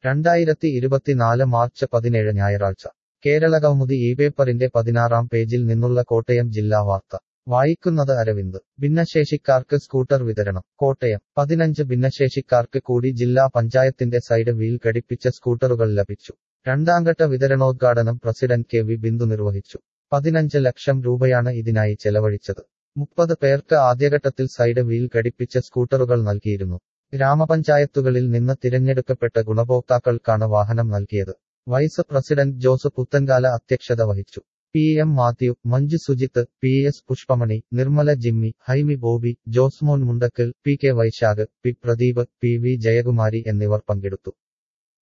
രണ്ടായിരത്തി ഇരുപത്തിനാല് മാർച്ച് പതിനേഴ് ഞായറാഴ്ച കേരളകൗമുദി ഈ പേപ്പറിന്റെ പതിനാറാം പേജിൽ നിന്നുള്ള കോട്ടയം ജില്ലാ വാർത്ത വായിക്കുന്നത് അരവിന്ദ് ഭിന്നശേഷിക്കാർക്ക് സ്കൂട്ടർ വിതരണം കോട്ടയം പതിനഞ്ച് ഭിന്നശേഷിക്കാർക്ക് കൂടി ജില്ലാ പഞ്ചായത്തിന്റെ സൈഡ് വീൽ ഘടിപ്പിച്ച സ്കൂട്ടറുകൾ ലഭിച്ചു രണ്ടാംഘട്ട വിതരണോദ്ഘാടനം പ്രസിഡന്റ് കെ വി ബിന്ദു നിർവഹിച്ചു പതിനഞ്ച് ലക്ഷം രൂപയാണ് ഇതിനായി ചെലവഴിച്ചത് മുപ്പത് പേർക്ക് ആദ്യഘട്ടത്തിൽ സൈഡ് വീൽ ഘടിപ്പിച്ച സ്കൂട്ടറുകൾ നൽകിയിരുന്നു ഗ്രാമപഞ്ചായത്തുകളിൽ നിന്ന് തിരഞ്ഞെടുക്കപ്പെട്ട ഗുണഭോക്താക്കൾക്കാണ് വാഹനം നൽകിയത് വൈസ് പ്രസിഡന്റ് ജോസ് പുത്തൻകാല അധ്യക്ഷത വഹിച്ചു P M Mathew Manju Sujith P S Pushpamani Nirmala Jimmy Haimi Bobby Josemon Mundakkal P K Vaisakh P Pradeep P V Jayakumari എന്നിവർ പങ്കെടുത്തു